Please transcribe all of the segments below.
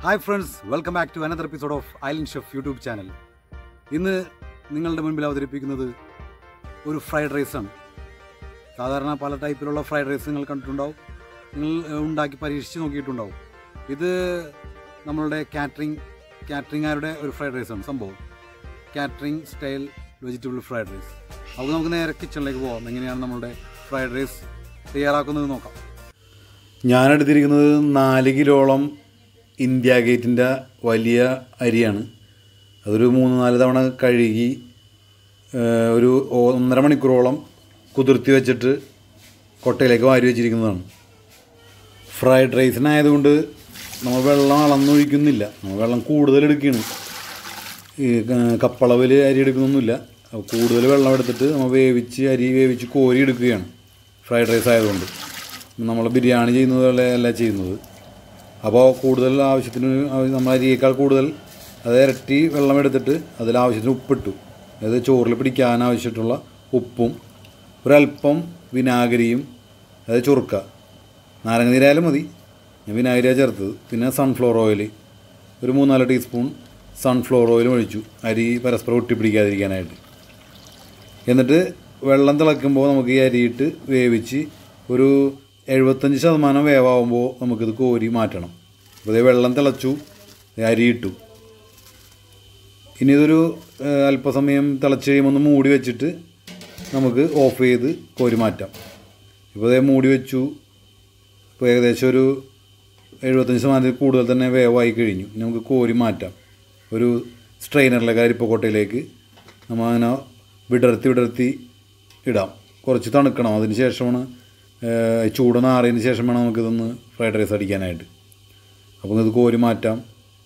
hi friends welcome back to another episode of Island Chef YouTube channel ഇന്ന് നിങ്ങളുടെ മുൻപിൽ അവതരിപ്പിക്കുന്നത് ഒരു ഫ്രൈഡ് റൈസാണ് സാധാരണ പല ടൈപ്പിലുള്ള ഫ്രൈഡ് റൈസ് നിങ്ങൾ കണ്ടിട്ടുണ്ടാവും നിങ്ങൾ ഏഹ്, ഉണ്ടാക്കി പരീക്ഷിച്ച് നോക്കിയിട്ടുണ്ടാവും ഇത് നമ്മളുടെ കാറ്ററിംഗ് കാറ്ററിംഗുകാരുടെ ഒരു ഫ്രൈഡ് റൈസാണ് സംഭവം catering style vegetable fried rice അപ്പോൾ നമുക്ക് നേരെ കിച്ചണിലേക്ക് പോകാം എങ്ങനെയാണ് നമ്മളുടെ ഫ്രൈഡ് റൈസ് തയ്യാറാക്കുന്നത് നോക്കാം ഞാൻ എടുത്തിരിക്കുന്നത് നാല് കിലോളം ഇന്ത്യ ഗേറ്റിൻ്റെ വലിയ അരിയാണ് അതൊരു മൂന്ന് നാല് തവണ കഴുകി ഏഹ്, ഒരു ഒന്നര മണിക്കൂറോളം കുതിർത്തി വെച്ചിട്ട് കൊട്ടയിലേക്ക് വാരി വെച്ചിരിക്കുന്നതാണ് ഫ്രൈഡ് റൈസിനായതുകൊണ്ട് നമ്മൾ വെള്ളം അളന്നൊഴിക്കുന്നില്ല നമ്മൾ വെള്ളം കൂടുതൽ എടുക്കുകയാണ് ഈ ക- കപ്പളവിൽ അരി എടുക്കുന്നൊന്നുമില്ല അപ്പോൾ കൂടുതൽ വെള്ളം എടുത്തിട്ട് നമ്മൾ വേവിച്ച് അരി വേവിച്ച് കോരി എടുക്കുകയാണ് ഫ്രൈഡ് റൈസ് ആയതുകൊണ്ട് നമ്മൾ ബിരിയാണി ചെയ്യുന്നത് പോലെ അല്ല ചെയ്യുന്നത് അപ്പോൾ കൂടുതൽ ആവശ്യത്തിന് ആവ- നമ്മൾ അരിയേക്കാൾ കൂടുതൽ അത് ഇരട്ടി വെള്ളം എടുത്തിട്ട് അതിൽ ആവശ്യത്തിന് ഉപ്പിട്ടു അതായത് ചോറിൽ പിടിക്കാൻ ആവശ്യമായിട്ടുള്ള ഉപ്പും ഒരല്പം വിനാഗിരിയും അതായത് ചുറുക്ക നാരങ്ങ നീരായാലും മതി ഞാൻ വിനാഗിരിയാണ് ചേർത്തത് പിന്നെ സൺഫ്ലവർ ഓയിൽ ഒരു മൂന്നാല് ടീസ്പൂൺ സൺഫ്ലവർ ഓയിലും ഒഴിച്ചു അരി പരസ്പരം ഒട്ടിപ്പിടിക്കാതിരിക്കാനായിട്ട് എന്നിട്ട് വെള്ളം തിളയ്ക്കുമ്പോൾ നമുക്ക് ഈ അരിയിട്ട് വേവിച്ച് ഒരു എഴുപത്തഞ്ച് ശതമാനം വേവാകുമ്പോൾ നമുക്കിത് കോരി മാറ്റണം അപ്പോൾ ഇതേ വെള്ളം തിളച്ചു ദേ അരി ഇട്ടു ഇനി ഇതൊരു ഏഹ്, അല്പസമയം തിളച്ച് കഴിയുമ്പോൾ ഒന്ന് മൂടി വെച്ചിട്ട് നമുക്ക് ഓഫ് ചെയ്ത് കോരി മാറ്റാം ഇപ്പോൾ ഇതേ മൂടി വെച്ചു ഇപ്പോൾ ഏകദേശം ഒരു എഴുപത്തഞ്ച് ശതമാനത്തിൽ കൂടുതൽ തന്നെ വേവായി കഴിഞ്ഞു ഇനി നമുക്ക് കോരി മാറ്റാം ഒരു സ്ട്രെയിനറിലേക്ക് അരിപ്പക്കോട്ടയിലേക്ക് നമ്മൾ അങ്ങനെ വിടർത്തി വിടർത്തി ഇടാം കുറച്ച് തണുക്കണം അതിന് ശേഷമാണ് ഏഹ്, ചൂടൊന്ന് ആറിയതിന് ശേഷം വേണം നമുക്കിതൊന്ന് ഫ്രൈഡ് റൈസ് അടിക്കാനായിട്ട് അപ്പോൾ ഇത് കോരി മാറ്റാം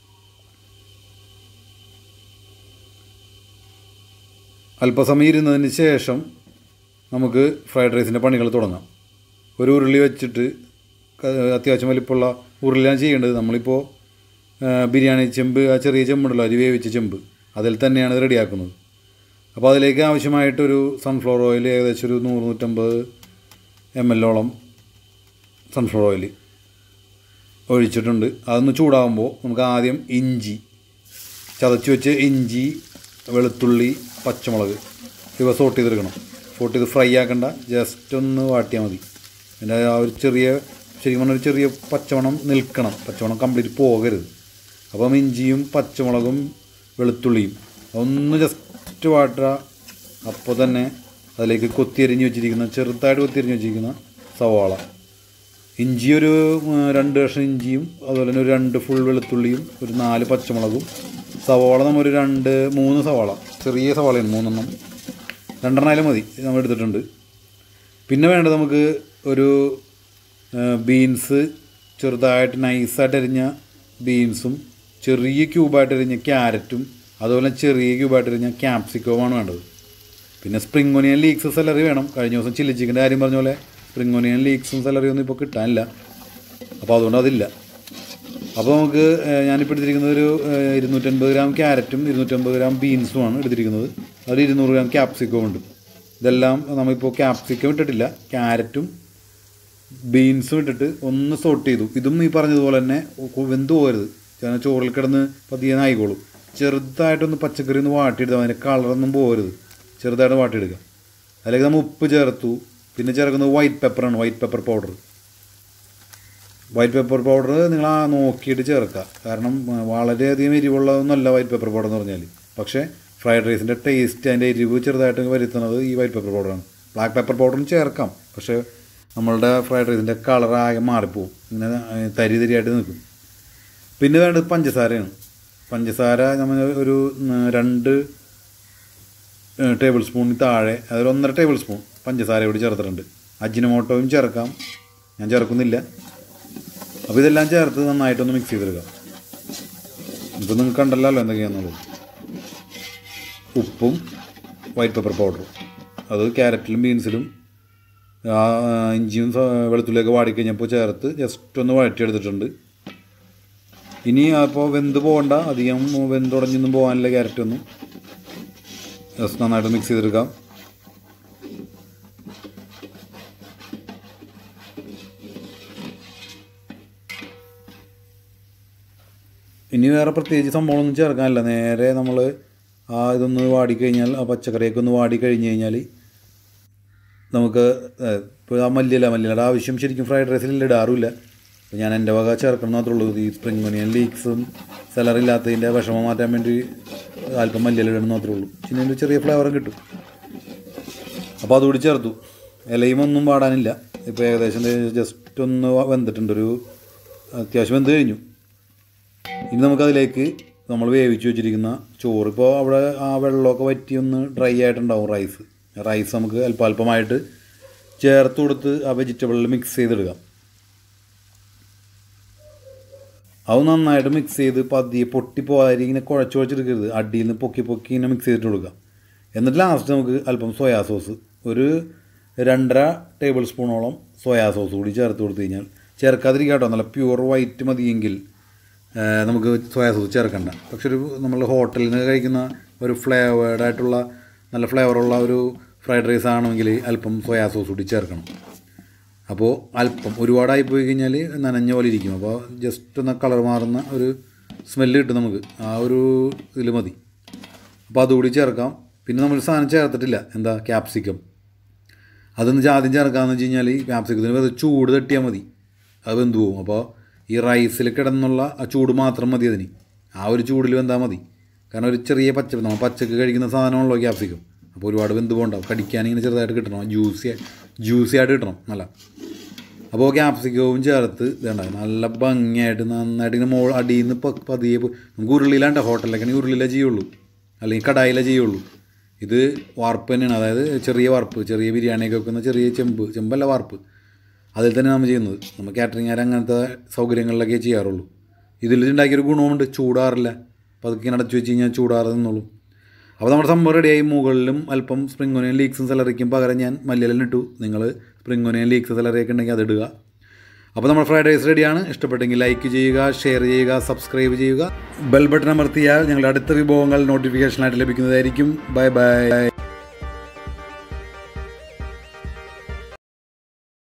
അല്പസമയം ഇരുന്നതിന് ശേഷം നമുക്ക് ഫ്രൈഡ് റൈസിൻ്റെ പണികൾ തുടങ്ങാം ഒരു ഉരുളി വെച്ചിട്ട് ക- അത്യാവശ്യം വലിപ്പമുള്ള ഉരുളിയാണ് ചെയ്യേണ്ടത് നമ്മളിപ്പോൾ ആ, ബിരിയാണി ചെമ്പ് ആ ചെറിയ ചെമ്പുണ്ടല്ലോ അരി വേവിച്ച ചെമ്പ് അതിൽ തന്നെയാണ് ഇത് റെഡിയാക്കുന്നത് അപ്പോൾ അതിലേക്ക് ആവശ്യമായിട്ടൊരു സൺഫ്ലവർ ഓയിൽ ഏകദേശം ഒരു നൂറ് നൂറ്റമ്പത് എം എല്ലോളം സൺഫ്ലവർ ഓയിൽ ഒഴിച്ചിട്ടുണ്ട് അതൊന്ന് ചൂടാകുമ്പോൾ നമുക്ക് ആദ്യം ഇഞ്ചി ചതച്ച് വെച്ച് ഇഞ്ചി വെളുത്തുള്ളി പച്ചമുളക് ഇവ സോട്ട് ചെയ്തെടുക്കണം സോട്ട് ചെയ്ത് ഫ്രൈ ആക്കണ്ട ജസ്റ്റ് ഒന്ന് വാട്ടിയാൽ മതി അതിൻ്റെ ആ ഒരു ചെറിയ ശരിക്കും പറഞ്ഞാൽ ഒരു ചെറിയ പച്ചമണം നിൽക്കണം പച്ചമണം കംപ്ലീറ്റ് പോകരുത് അപ്പം ഇഞ്ചിയും പച്ചമുളകും വെളുത്തുള്ളിയും ഒന്ന് ജസ്റ്റ് വാട്ടുക അപ്പോൾ തന്നെ അതിലേക്ക് കൊത്തിയരിഞ്ഞ് വെച്ചിരിക്കുന്ന ചെറുതായിട്ട് കൊത്തിയരിഞ്ഞ് വെച്ചിരിക്കുന്ന സവാള ഇഞ്ചി ഒരു ഉം, രണ്ട് കഷ്ണം ഇഞ്ചിയും അതുപോലെ തന്നെ ഒരു രണ്ട് ഫുൾ വെളുത്തുള്ളിയും ഒരു നാല് പച്ചമുളകും സവാള നമ്മൾ ഒരു രണ്ട് മൂന്ന് സവാള ചെറിയ സവാളയാണ് മൂന്നെണ്ണം രണ്ടെണ്ണായാലും മതി നമ്മൾ എടുത്തിട്ടുണ്ട് പിന്നെ വേണ്ടത് നമുക്ക് ഒരു ബീൻസ് ചെറുതായിട്ട് നൈസായിട്ട് അരിഞ്ഞ ബീൻസും ചെറിയ ക്യൂബായിട്ട് അരിഞ്ഞ ക്യാരറ്റും അതുപോലെ ചെറിയ ക്യൂബായിട്ട് അരിഞ്ഞ ക്യാപ്സിക്കവുമാണ് വേണ്ടത് പിന്നെ സ്പ്രിംഗ് ഒനിയൻ ലീക്സ് സെലറി വേണം കഴിഞ്ഞ ദിവസം ചില്ലി ചിക്കൻ്റെ കാര്യം പറഞ്ഞ പോലെ സ്പ്രിംഗ് ഒനിയൻ ലീക്സും സെലറി ഒന്നും ഇപ്പോൾ കിട്ടാനില്ല അപ്പോൾ അതുകൊണ്ട് അതില്ല അപ്പോൾ നമുക്ക് ഏഹ്, ഞാനിപ്പോൾ എടുത്തിരിക്കുന്നത് ഒരു ഏഹ്, ഇരുന്നൂറ്റൻപത് ഗ്രാം ക്യാരറ്റും ഇരുന്നൂറ്റമ്പത് ഗ്രാം ബീൻസുമാണ് എടുത്തിരിക്കുന്നത് ഒരു ഇരുന്നൂറ് ഗ്രാം ക്യാപ്സിക്കവും ഉണ്ട് ഇതെല്ലാം നമ്മളിപ്പോൾ ക്യാപ്സിക്കം ഇട്ടിട്ടില്ല ക്യാരറ്റും ബീൻസും ഇട്ടിട്ട് ഒന്ന് സോട്ട് ചെയ്തു ഇതും ഈ പറഞ്ഞതുപോലെ തന്നെ ഒ- വെന്ത് പോകരുത് കാരണം ചോറിൽ കിടന്ന് പതിയെ ആയിക്കോളും ചെറുതായിട്ടൊന്ന് പച്ചക്കറി ഒന്ന് വാട്ടിയെടുത്താൽ അതിൻ്റെ കളറൊന്നും പോകരുത് ചെറുതായിട്ട് വാട്ടിയെടുക്കുക അതിലേക്ക് നമ്മൾ ഉപ്പ് ചേർത്തു പിന്നെ ചേർക്കുന്നത് വൈറ്റ് പെപ്പറാണ് white pepper powder white pepper powder നിങ്ങൾ ആ നോക്കിയിട്ട് ചേർക്കുക കാരണം ആ, വളരെയധികം എരിവുള്ളതൊന്നുമല്ല വൈറ്റ് പെപ്പർ പൗഡർ എന്ന് പറഞ്ഞാൽ പക്ഷേ ഫ്രൈഡ് റൈസിൻ്റെ ടേസ്റ്റ് അതിൻ്റെ എരിവ് ചെറുതായിട്ട് വരുത്തുന്നത് ഈ വൈറ്റ് പെപ്പർ പൗഡറാണ് ബ്ലാക്ക് പെപ്പർ പൗഡറും ചേർക്കാം പക്ഷേ നമ്മളുടെ ഫ്രൈഡ് റൈസിൻ്റെ കളർ ആകെ മാറിപ്പോവും ഇങ്ങനെ ആ, തരി തരിയായിട്ട് നിൽക്കും പിന്നെ വേണ്ടത് പഞ്ചസാരയാണ് പഞ്ചസാര നമ്മൾ ഒരു ഉം, രണ്ട് ടേബിൾ സ്പൂണിന് താഴെ അതൊരു ഒന്നര ടേബിൾ സ്പൂൺ പഞ്ചസാര കൂടി ചേർത്തിട്ടുണ്ട് അജിനമോട്ടോയും ചേർക്കാം ഞാൻ ചേർക്കുന്നില്ല അപ്പോൾ ഇതെല്ലാം ചേർത്ത് നന്നായിട്ടൊന്ന് മിക്സ് ചെയ്തെടുക്കാം ഇപ്പോൾ നിങ്ങൾക്ക് കണ്ടല്ലോ എന്തൊക്കെയാണെന്നുള്ളത് ഉപ്പും വൈറ്റ് പെപ്പർ പൗഡറും അത് ക്യാരറ്റിലും ബീൻസിലും ആ ഇഞ്ചിയും സ- വെളുത്തുള്ളിയൊക്കെ വാടിക്കഴിഞ്ഞപ്പോൾ ചേർത്ത് ജസ്റ്റ് ഒന്ന് വഴറ്റിയെടുത്തിട്ടുണ്ട് ഇനി അപ്പോൾ വെന്ത് പോകണ്ട അധികം വെന്തുടഞ്ഞൊന്നും പോകാനില്ല ക്യാരറ്റൊന്നും ജസ്റ്റ് നന്നായിട്ട് മിക്സ് ചെയ്തെടുക്കാം ഇനി വേറെ പ്രത്യേകിച്ച് സംഭവമൊന്നും ചേർക്കാനില്ല നേരെ നമ്മൾ ആ ഇതൊന്ന് വാടിക്കഴിഞ്ഞാൽ ആ പച്ചക്കറിയൊക്കെ ഒന്ന് വാടി കഴിഞ്ഞ് കഴിഞ്ഞാൽ നമുക്ക് ഇപ്പോൾ ആ മല്ലിയില മല്ലിയുടെ ആവശ്യം ശരിക്കും ഫ്രൈഡ് റൈസിൽ ഇടാറില്ല അപ്പോൾ ഞാൻ എൻ്റെ വക ചേർക്കണം മാത്രമേ ഉള്ളൂ ഈ സ്പ്രിംഗ് ഒനിയൻ ലീക്സും സെലറില്ലാത്തതിൻ്റെ വിഷമം മാറ്റാൻ വേണ്ടി അല്പം മല്ലിയില ഇടണം മാത്രമേ ഉള്ളൂ പിന്നെ ഒരു ചെറിയ ഫ്ലേവറും കിട്ടും അപ്പോൾ അതുകൂടി ചേർത്തു ഇലയും ഒന്നും പാടാനില്ല ഇപ്പോൾ ഏകദേശം ജസ്റ്റ് ഒന്ന് വെന്തിട്ടുണ്ട് ഒരു അത്യാവശ്യം വെന്ത് കഴിഞ്ഞു ഇനി നമുക്കതിലേക്ക് നമ്മൾ വേവിച്ച് വെച്ചിരിക്കുന്ന ചോറ് ഇപ്പോൾ അവിടെ ആ വെള്ളമൊക്കെ വറ്റി ഒന്ന് ഡ്രൈ ആയിട്ടുണ്ടാവും റൈസ് റൈസ് നമുക്ക് അല്പം അല്പമായിട്ട് ചേർത്ത് കൊടുത്ത് ആ വെജിറ്റബിളിൽ മിക്സ് ചെയ്തിടുക അത് നന്നായിട്ട് മിക്സ് ചെയ്ത് പതിയെ പൊട്ടി പോകാതെ ഇങ്ങനെ കുഴച്ച് കുഴച്ചെടുക്കരുത് അടിയിൽ നിന്ന് പൊക്കി പൊക്കി ഇങ്ങനെ മിക്സ് ചെയ്തിട്ട് കൊടുക്കുക എന്നിട്ട് ലാസ്റ്റ് നമുക്ക് അല്പം സോയാ സോസ് ഒരു രണ്ടര ടേബിൾ സ്പൂണോളം സോയാ സോസ് കൂടി ചേർത്ത് കൊടുത്തു കഴിഞ്ഞാൽ ചേർക്കാതിരിക്കുക കേട്ടോ നല്ല പ്യുവർ വൈറ്റ് മതിയെങ്കിൽ ആ, നമുക്ക് സോയാ സോസ് ചേർക്കണ്ട പക്ഷെ ഒരു നമ്മൾ ഹോട്ടലിൽ നിന്ന് കഴിക്കുന്ന ഒരു ഫ്ലേവേർഡ് ആയിട്ടുള്ള നല്ല ഫ്ലേവറുള്ള ഒരു ഫ്രൈഡ് റൈസ് ആണെങ്കിൽ അല്പം സോയാ സോസ് കൂടി ചേർക്കണം അപ്പോൾ അല്പം ഒരുപാടായി പോയി കഴിഞ്ഞാൽ നനഞ്ഞ പോലെ ഇരിക്കും അപ്പോൾ ജസ്റ്റ് ഒന്ന് കളർ മാറുന്ന ഒരു സ്മെല്ല് കിട്ടും നമുക്ക് ആ ഒരു ഇതിൽ മതി അപ്പോൾ അതുകൂടി ചേർക്കാം പിന്നെ നമ്മൾ സാധനം ചേർത്തിട്ടില്ല എന്താ ക്യാപ്സിക്കം അതൊന്ന് ആദ്യം ചേർക്കാമെന്ന് വെച്ച് കഴിഞ്ഞാൽ ഈ ക്യാപ്സിക്കത്തിന് വെറുതെ ചൂട് തട്ടിയാൽ മതി അത് വെന്ത് പോകും അപ്പോൾ ഈ റൈസിൽ കിടന്നുള്ള ആ ചൂട് മാത്രം മതി അതിന് ആ ഒരു ചൂടിൽ വെന്താൽ മതി കാരണം ഒരു ചെറിയ പച്ച നമ്മൾ പച്ചക്ക് കഴിക്കുന്ന സാധനമാണല്ലോ ക്യാപ്സിക്കം അപ്പോൾ ഒരുപാട് വെന്ത് പോകണ്ടാവും കടിക്കാൻ ഇങ്ങനെ ചെറുതായിട്ട് കിട്ടണം ജ്യൂസി ജ്യൂസി ആയിട്ട് കിട്ടണം നല്ല അപ്പോൾ ക്യാപ്സിക്കവും ചേർത്ത് ഇതുണ്ട നല്ല ഭംഗിയായിട്ട് നന്നായിട്ട് ഇങ്ങനെ മോൾ അടിയിൽ നിന്ന് പ- പതിയെ പോയി നമുക്ക് ഉരുളിയിലാണ്ട ഹോട്ടലിലൊക്കെ ഉരുളിയിലേ ചെയ്യുള്ളൂ അല്ലെങ്കിൽ കടായിലേ ചെയ്യുള്ളൂ ഇത് വാർപ്പ് തന്നെയാണ് അതായത് ചെറിയ വാർപ്പ് ചെറിയ ബിരിയാണിയൊക്കെ വെക്കുന്ന ചെറിയ ചെമ്പ് ചെമ്പല്ല വാർപ്പ് അതിൽ തന്നെ നമ്മൾ ചെയ്യുന്നത് നമ്മൾ കാറ്ററിംഗുകാർ അങ്ങനത്തെ സൗകര്യങ്ങളിലൊക്കെ ചെയ്യാറുള്ളൂ ഇതിൽ ഉണ്ടാക്കിയൊരു ഗുണമുണ്ട് ചൂടാറില്ല അപ്പോൾ അതൊക്കെ ഇങ്ങനെ അടച്ചു വെച്ച് കഴിഞ്ഞാൽ ചൂടാറ് നിന്നോളും അപ്പോൾ നമ്മുടെ സംഭവം റെഡിയായി മുകളിലും അല്പം സ്പ്രിംഗ് ഒനിയൻ ലീക്സും സെലറിക്കും പകരം ഞാൻ മല്ലിയിലും ഇട്ടു നിങ്ങൾ സ്പ്രിംഗ് ഒനിയൻ ലീക്സ് സെലറിയൊക്കെ ഉണ്ടെങ്കിൽ അത് ഇടുക അപ്പോൾ നമ്മൾ ഫ്രൈഡ് റൈസ് റെഡിയാണ് ഇഷ്ടപ്പെട്ടെങ്കിൽ ലൈക്ക് ചെയ്യുക ഷെയർ ചെയ്യുക സബ്സ്ക്രൈബ് ചെയ്യുക ബെൽ ബട്ടൺ അമർത്തിയാൽ ഞങ്ങളുടെ അടുത്ത വിഭവങ്ങൾ നോട്ടിഫിക്കേഷനായിട്ട് ലഭിക്കുന്നതായിരിക്കും ബൈ ബൈ